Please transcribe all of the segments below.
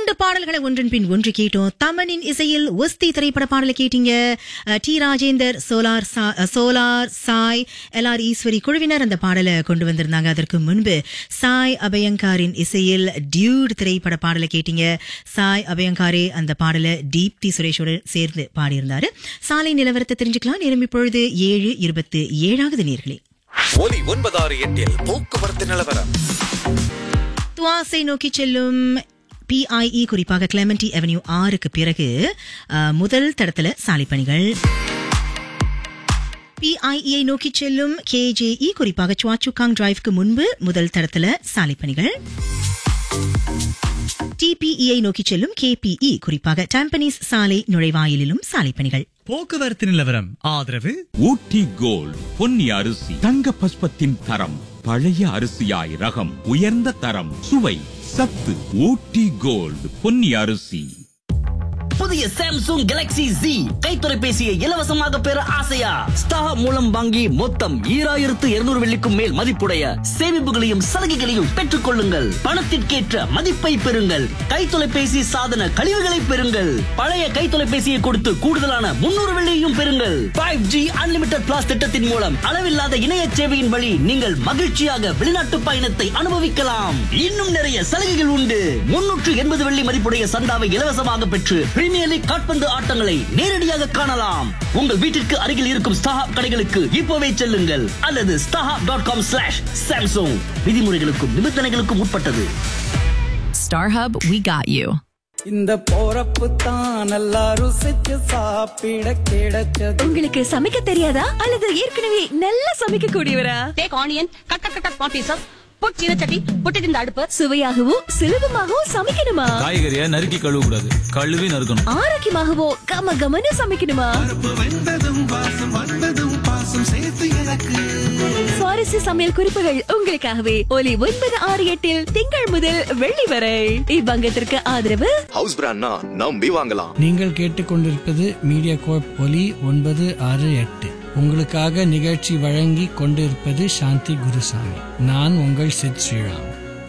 இரண்டு பாடல்களை ஒன்றன் பின் ஒன்று கேட்டோம் தமனின் இசையில் ஒஸ்தி திரைப்பட பாடலை கேட்டீங்க அஹ், டி ராஜேந்தர் சோலார் சா- அஹ், சோலார் சாய் எல் ஆர் ஈஸ்வரி குழுவினர் அந்த பாடலை கொண்டு வந்திருந்தாங்க அதற்கு முன்பு சாய் அபயங்காரின் இசையில் டியூட் திரைப்பட பாடலை கேட்டீங்க சாய் அபயங்காரே அந்த பாடலை தீப்தி சுரேஷோடு சேர்ந்து பாடியிருந்தாரு சாலை நிலவரத்தை தெரிஞ்சுக்கலாம் நேரம் இப்பொழுது ஏழு இருபத்து ஏழாவது நேர்களே ஒலி ஒன்பதாறு எட்டில் போக்குவரத்து நிலவரம் துவாசை நோக்கி செல்லும் பிஐஇ குறிப்பாக கிளெமெண்டி அவென்யூ ஆறுக்கு பிறகு அஹ், முதல் தடத்துல சாலை பணிகள் பிஐஇயை நோக்கி செல்லும் கேஜேஇ குறிப்பாக சுவாச்சுகாங் டிரைவ்க்கு முன்பு முதல் தடத்துல சாலை பணிகள் டிபிஇயை நோக்கி செல்லும் கேபிஇ குறிப்பாக டாம்பனீஸ் சாலை நுழைவாயிலிலும் சாலை பணிகள் போக்குவரத்து நிலவரம் ஆதரவு ஊட்டி கோல்ட் பொன்னி அரிசி தங்க பஸ்பத்தின் தரம் பழைய அரிசியாய் ரகம் உயர்ந்த தரம் சுவை சத்து ஊட்டி கோல்ட் பொன்னி அரிசி புதிய சாம்சங் கேலக்ஸி Z கை தொலைபேசியை இலவசமாக பெற ஆசையா ஸ்டார் மூலம் வாங்கி மொத்தம் ஈராயிரத்து இருநூறு வெள்ளிக்கும் மேல் மதிப்புடைய சேமிப்புகளையும் சலுகைகளையும் பெற்றுக் கொள்ளுங்கள் பணத்திற்கேற்ற மதிப்பை பெறுங்கள் கை தொலைபேசி சாதன கழிவுகளை பெறுங்கள் பழைய கை தொலைபேசியை கொடுத்து கூடுதலான முன்னூறு வெள்ளியையும் பெறுங்கள் ஃபைவ் ஜி அன்லிமிட்டட் பிளாஸ் திட்டத்தின் மூலம் அளவில்லாத இணைய சேவையின் வழி நீங்கள் மகிழ்ச்சியாக வெளிநாட்டு பயணத்தை அனுபவிக்கலாம் இன்னும் நிறைய சலுகைகள் உண்டு முன்னூற்று எண்பது வெள்ளி மதிப்புடைய சந்தாவை இலவசமாக பெற்று பிரீமியர் லீக் காட்பந்து ஆட்டங்களை நேரடியாக காணலாம் உங்கள் வீட்டிற்கு அருகில் இருக்கும் ஸ்டாஹாப் கடைகளுக்கு இப்போவே செல்லுங்கள் அல்லது StarHub dot com slash Samsung விதிமுறைகளுக்கும் நிபந்தனைகளுக்கும் உட்பட்டது StarHub, we got you. இந்த போறப்பு தான் நல்லா ருசிச்சு சாப்பிட கிடைச்சது உங்களுக்கு சமைக்க தெரியாதா அல்லது ஏற்கனவே நல்லா சமைக்க கூடியவரா take onion cut cut cut small pieces put சீனச்சட்டி புட்டு இந்த அடுப்பு சுவையாகவும் சுலபமாகவும் சமைக்கணுமா காய்கறியை நறுக்கி கழுவ கூடாது கழுவி நறுக்கணும் ஆரோக்கியமாகவோ கம கமன்னு சமைக்கணுமா சுவாரஸ்ய சமையல் குறிப்புகள் உங்களுக்காகவே ஒலி ஒன்பது ஆறு எட்டில் திங்கள் முதல் வெள்ளி வரை இவ்வங்கத்திற்கு ஆதரவு ஹவுஸ் பிராண்ட்னா நம்பி வாங்கலாம் நீங்கள் கேட்டுக்கொண்டிருப்பது மீடியா கோப் ஒலி ஒன்பது ஆறு எட்டு உங்களுக்காக நிகழ்ச்சி வழங்கி கொண்டிருப்பது சாந்தி குருசாமி நான் உங்கள் சித் ஸ்ரீராம்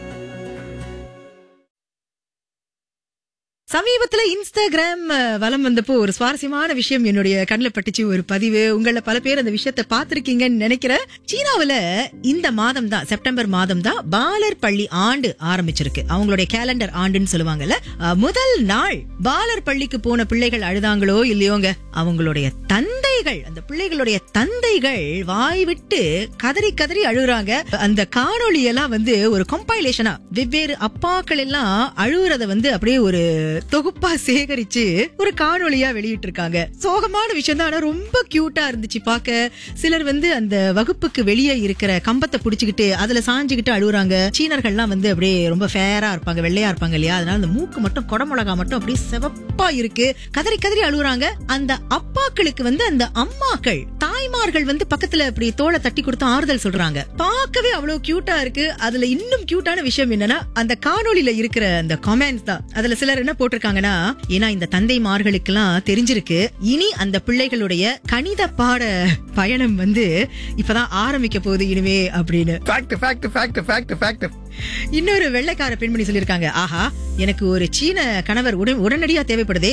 சமீபத்துல இன்ஸ்டாகிராம் அஹ், வலம் வந்தப்போ ஒரு சுவாரஸ்யமான விஷயம் என்னுடைய கண்ணில் பட்டுச்சு ஒரு பதிவு உங்கள பல பேர் அந்த விஷயத்தை பார்த்திருக்கீங்கன்னு நினைக்கிறேன் சீனாவுல இந்த மாதம் தான் செப்டம்பர் மாதம் தான் பாலர் பள்ளி ஆண்டு ஆரம்பிச்சிருக்கு அவங்களுடைய கேலண்டர் ஆண்டுன்னு சொல்லுவாங்கல்ல அஹ், முதல் நாள் பாலர் பள்ளிக்கு போன பிள்ளைகள் அழுதாங்களோ இல்லையோங்க அவங்களுடைய தந்தைகள் அந்த பிள்ளைகளுடைய தந்தைகள் வாய் விட்டு கதறி கதறி அழுகுறாங்க அந்த காணொளி எல்லாம் வந்து ஒரு கம்பைலேஷனா வெவ்வேறு அப்பாக்கள் எல்லாம் அழுகுறத வந்து அப்படியே ஒரு தொகுப்பா சேகரிச்சு ஒரு காணொளியா வெளியிட்டு இருக்காங்க சோகமான விஷயம் தான் ஆனா ரொம்ப கியூட்டா இருந்துச்சு பார்க்க சிலர் வந்து அந்த வகுப்புக்கு வெளியே இருக்கிற கம்பத்தை புடிச்சுக்கிட்டு அதுல சாஞ்சுக்கிட்டு அழுகுறாங்க சீனர்கள்லாம் வந்து அப்படியே ரொம்ப ஃபேரா இருப்பாங்க வெள்ளையா இருப்பாங்க இல்லையா அதனால அந்த மூக்கு மட்டும் குடமிளகா மட்டும் அப்படியே சிவப்பா இருக்கு கதறி கதறி அழுகுறாங்க அந்த அப்பாக்களுக்கு வந்து அந்த அம்மாக்கள் தாய்மார்கள் வந்து பக்கத்துல அப்படி தோலை தட்டி கொடுத்து ஆறுதல் சொல்றாங்க பார்க்கவே அவ்வளவு கியூட்டா இருக்கு அதுல இன்னும் கியூட்டான விஷயம் என்னன்னா அந்த காணொளியில இருக்கிற அந்த கமெண்ட்ஸ் தான் அதுல சிலர் என்ன போட்டிருக்காங்கன்னா ஏன்னா இந்த தந்தைமார்களுக்கெல்லாம் தெரிஞ்சிருக்கு இனி அந்த பிள்ளைகளுடைய கணித பாட பயணம் வந்து இப்பதான் ஆரம்பிக்க போகுது இனிமே அப்படின்னு fact fact fact fact fact இன்னொரு வெள்ளைக்கார பெண்மணி சொல்லிருக்காங்க ஆஹா எனக்கு ஒரு சீன கணவர் உடன் உடனடியா தேவைப்படுதே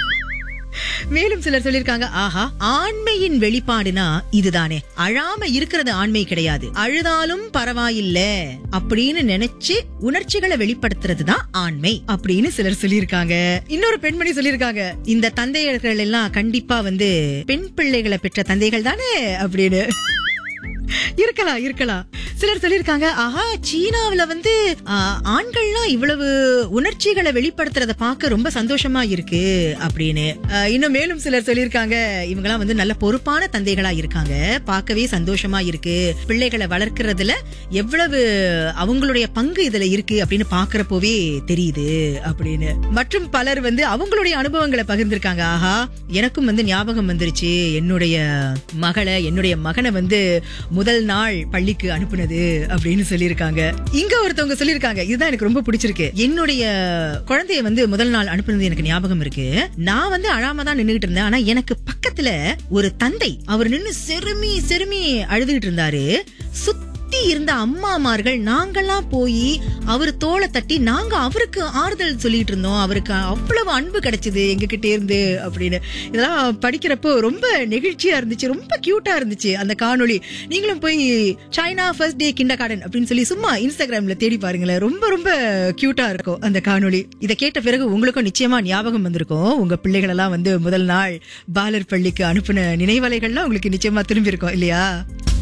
மேலும் சிலர் சொல்லிருக்காங்க ஆஹா ஆண்மையின் வெளிப்பாடுனா இதுதானே அழாம இருக்கிறது ஆண்மை கிடையாது அழுதாலும் பரவாயில்ல அப்படின்னு நினைச்சு உணர்ச்சிகளை வெளிப்படுத்துறது தான் ஆண்மை அப்படின்னு சிலர் சொல்லியிருக்காங்க இன்னொரு பெண்மணி சொல்லியிருக்காங்க இந்த தந்தையர்கள் எல்லாம் கண்டிப்பா வந்து பெண் பிள்ளைகளை பெற்ற தந்தைகள் தானே அப்படின்னு இருக்கலாம் இருக்கலாம் சிலர் சொல்லிருக்காங்க ஆஹா சீனாவுல வந்து ஆ, ஆண்கள்லாம் இவ்வளவு உணர்ச்சிகளை வெளிப்படுத்துறத பார்க்க ரொம்ப சந்தோஷமா இருக்கு அப்படின்னு ஆ, இன்னும் மேலும் சிலர் சொல்லியிருக்காங்க இவங்கெல்லாம் வந்து நல்ல பொறுப்பான தந்தைகளா இருக்காங்க பார்க்கவே சந்தோஷமா இருக்கு பிள்ளைகளை வளர்க்கறதுல எவ்வளவு அவங்களுடைய பங்கு இதுல இருக்கு அப்படின்னு பாக்குறப்போவே தெரியுது அப்படின்னு மற்றும் பலர் வந்து அவங்களுடைய அனுபவங்களை பகிர்ந்திருக்காங்க ஆஹா எனக்கும் வந்து ஞாபகம் வந்துருச்சு என்னுடைய மகளை என்னுடைய மகனை வந்து முதல் நாள் பள்ளிக்கு அனுப்புனது அப்படின்னு சொல்லியிருக்காங்க இங்க ஒருத்தவங்க சொல்லியிருக்காங்க இதுதான் எனக்கு ரொம்ப பிடிச்சிருக்கு என்னுடைய குழந்தைய வந்து முதல் நாள் அனுப்புனது எனக்கு ஞாபகம் இருக்கு நான் வந்து அழாம தான் நின்னுகிட்டு இருந்தேன் ஆனா எனக்கு பக்கத்துல ஒரு தந்தை அவர் நின்னு செருமி செருமி அழுதுகிட்டு இருந்தாரு சுத்தி சுத்தி இருந்த அம்மாமார்கள் நாங்கெல்லாம் போய் அவர் தோலை தட்டி நாங்க அவருக்கு ஆறுதல் சொல்லிட்டு இருந்தோம் அவருக்கு அவ்வளவு அன்பு கிடைச்சது எங்க கிட்ட இருந்து அப்படின்னு இதெல்லாம் படிக்கிறப்போ ரொம்ப நெகிழ்ச்சியா இருந்துச்சு ரொம்ப கியூட்டா இருந்துச்சு அந்த காணொளி நீங்களும் போய் China first day kindergarten அப்படின்னு சொல்லி சும்மா இன்ஸ்டாகிராம்ல தேடி பாருங்களேன் ரொம்ப ரொம்ப கியூட்டா இருக்கும் அந்த காணொளி இதை கேட்ட பிறகு உங்களுக்கும் நிச்சயமா ஞாபகம் வந்திருக்கும் உங்க பிள்ளைகள் எல்லாம் வந்து முதல் நாள் பாலர் பள்ளிக்கு அனுப்பின நினைவலைகள்லாம் உங்களுக்கு நிச்சயமா திரும்பி இருக்கும் இல்லையா